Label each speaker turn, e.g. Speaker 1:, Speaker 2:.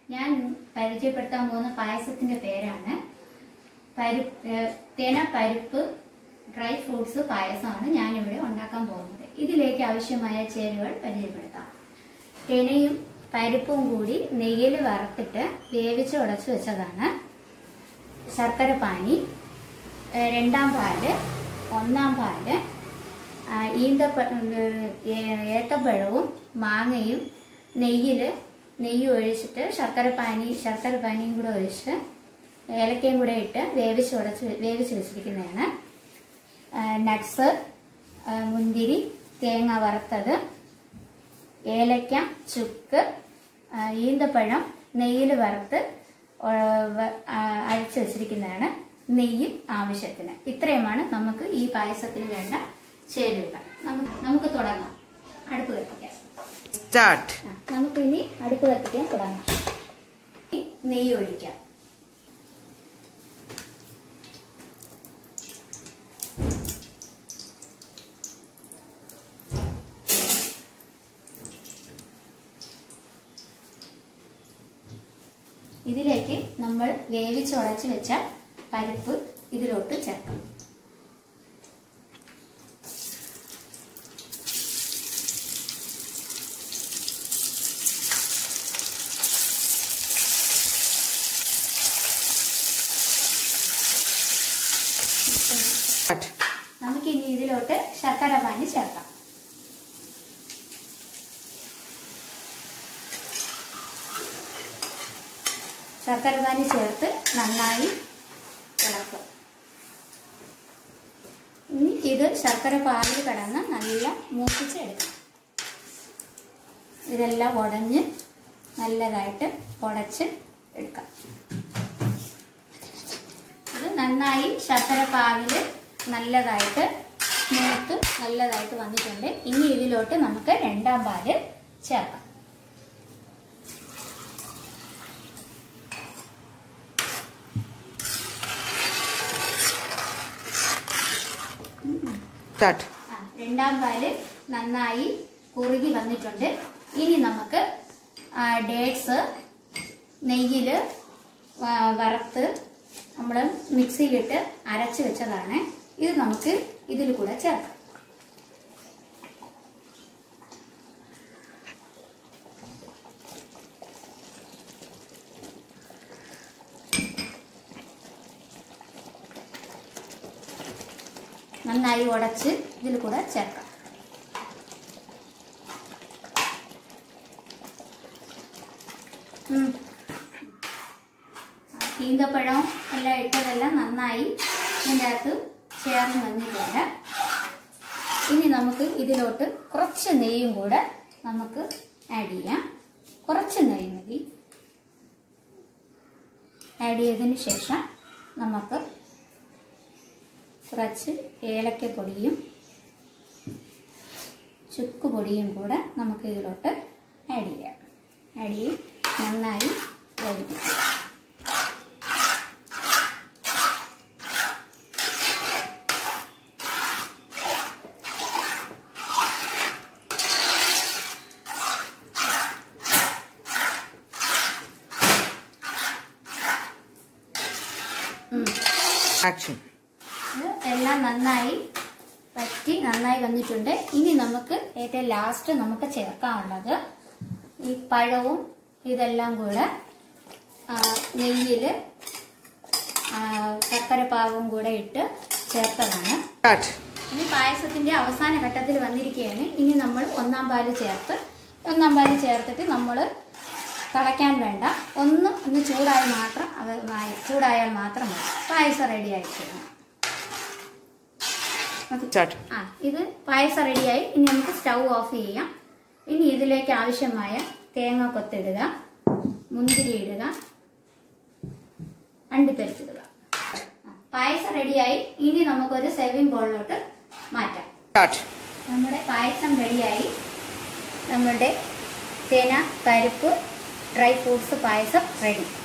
Speaker 1: ഞാൻ പരിചയപ്പെടുത്താൻ പോകുന്ന പായസത്തിന്റെ പേരാണ് പരിപ്പ് ഏഹ്, തേന പരിപ്പ് ഡ്രൈ ഫ്രൂട്ട്സ് പായസമാണ് ഞാനിവിടെ ഉണ്ടാക്കാൻ പോകുന്നത് ഇതിലേക്ക് ആവശ്യമായ ചേരുവകൾ പരിചയപ്പെടുത്താം തേനയും പരിപ്പും കൂടി നെയ്യിൽ വറുത്തിട്ട് വേവിച്ച് ഉടച്ചു വെച്ചതാണ് ശർക്കര പാനി ഏഹ്, രണ്ടാം പാല് ഒന്നാം പാല് ആ, ഈന്തപ്പ ഏ- ഏത്തപ്പഴവും മാങ്ങയും നെയ്യിൽ നെയ്യ് ഒഴിച്ചിട്ട് ശർക്കര പാനി ശർക്കര പാനിയും കൂടെ ഒഴിച്ച് ഏലക്കയും കൂടെ ഇട്ട് വേവിച്ച് ഉടച്ച് വേവിച്ച് വെച്ചിരിക്കുന്നതാണ് നട്ട്സ് മുന്തിരി തേങ്ങ വറുത്തത് ഏലക്ക ചുക്ക് ആ, ഈന്തപ്പഴം നെയ്യിൽ വറുത്ത് ഒ- വ- ആ, അരച്ച് വെച്ചിരിക്കുന്നതാണ് നെയ്യ് ആവശ്യത്തിന് ഇത്രയുമാണ് നമുക്ക് ഈ പായസത്തിന് വേണ്ട ചേരുവകൾ നമുക്ക് നമുക്ക് തുടങ്ങാം അടുപ്പ് കത്തിക്കാം
Speaker 2: Start.
Speaker 1: ആ, നമുക്കിനി അടുപ്പ് കത്തിക്കാൻ തുടങ്ങാം ഈ നെയ്യ് ഒഴിക്കാം ഇതിലേക്ക് നമ്മൾ വേവിച്ചുടച്ച് വെച്ച പരിപ്പ് ഇതിലോട്ട് ചേർക്കാം
Speaker 2: Start.
Speaker 1: നമുക്ക് ഇനി ഇതിലോട്ട് ശർക്കര പാനി ചേർക്കാം ശർക്കര പാനി ചേർത്ത് നന്നായി ഇളക്കുക ഇനി ഇത് ശർക്കര പാലിൽ കിടന്ന് നല്ല മൂപ്പിച്ച് എടുക്കണം ഇതെല്ലാം ഉടഞ്ഞ് നല്ലതായിട്ട് ഉടച്ച് എടുക്കാം ഇത് നന്നായി ശർക്കര പാവില് നല്ലതായിട്ട് മൂത്ത് നല്ലതായിട്ട് വന്നിട്ടുണ്ട് ഇനി ഇതിലോട്ട് നമുക്ക് രണ്ടാം പാല് ചേർക്കാം
Speaker 2: Start.
Speaker 1: ആ, രണ്ടാം പാല് നന്നായി കുറുകി വന്നിട്ടുണ്ട് ഇനി നമുക്ക് ഡേറ്റ്സ് നെയ്യിൽ വറുത്ത് നമ്മൾ മിക്സിയിലിട്ട് അരച്ച് വെച്ചതാണ് ഇത് നമുക്ക് ഇതിൽ കൂടെ ചേർക്കാം നന്നായി ഉടച്ച് ഇതിൽ കൂടെ ചേർക്കാം ഉം. ഈന്തപ്പഴം എല്ലാം ഇട്ടതെല്ലാം നന്നായി ഇതിൻ്റെ അകത്ത് ചേർന്ന് വന്നിട്ടുണ്ട് ഇനി നമുക്ക് ഇതിലോട്ട് കുറച്ച് നെയ്യും കൂടെ നമുക്ക് ആഡ് ചെയ്യാം കുറച്ച് നെയ്യ് മതി ആഡ് ചെയ്തതിന് ശേഷം നമുക്ക് കുറച്ച് ഏലക്കപ്പൊടിയും ചുക്ക് പൊടിയും കൂടെ നമുക്ക് ഇതിലോട്ട് ആഡ് ചെയ്യാം ആഡ് ചെയ്ത് നന്നായി വേവിപ്പിക്കാം ഉം.
Speaker 2: Action.
Speaker 1: ഇത് എല്ലാം നന്നായി വറ്റി നന്നായി വന്നിട്ടുണ്ട് ഇനി നമുക്ക് ഏറ്റവും ലാസ്റ്റ് നമുക്ക് ചേർക്കാനുള്ളത് ഈ പഴവും ഇതെല്ലാം കൂടെ നെയ്യിൽ ശർക്കര പാവും കൂടെ ഇട്ട് ചേർത്തതാണ്
Speaker 2: Start.
Speaker 1: ഇനി പായസത്തിന്റെ അവസാന ഘട്ടത്തിൽ വന്നിരിക്കുകയാണ് ഇനി നമ്മൾ ഒന്നാം പാല് ചേർത്ത് ഒന്നാം പാല് ചേർത്തിട്ട് നമ്മൾ തിളയ്ക്കാൻ വേണ്ട ഒന്ന് ഒന്ന് ചൂടായി മാത്രം അത് ആയി- ചൂടായാൽ മാത്രം മതി പായസം റെഡി ആയിട്ടുണ്ട്
Speaker 2: Start.
Speaker 1: ആ ഇത് പായസം റെഡിയായി ഇനി നമുക്ക് സ്റ്റൗ ഓഫ് ചെയ്യാം ഇനി ഇതിലേക്ക് ആവശ്യമായ തേങ്ങ കൊത്തിടുക മുന്തിരി ഇടുക അണ്ടിപ്പരിച്ചിടുക ആ, പായസം റെഡിയായി ഇനി നമുക്കൊരു സെർവിംഗ് ബോളിലോട്ട് മാറ്റാം
Speaker 2: Start.
Speaker 1: നമ്മുടെ പായസം റെഡിയായി നമ്മുടെ തേന പരിപ്പ് ഡ്രൈ ഫ്രൂട്ട്സ് പായസം റെഡി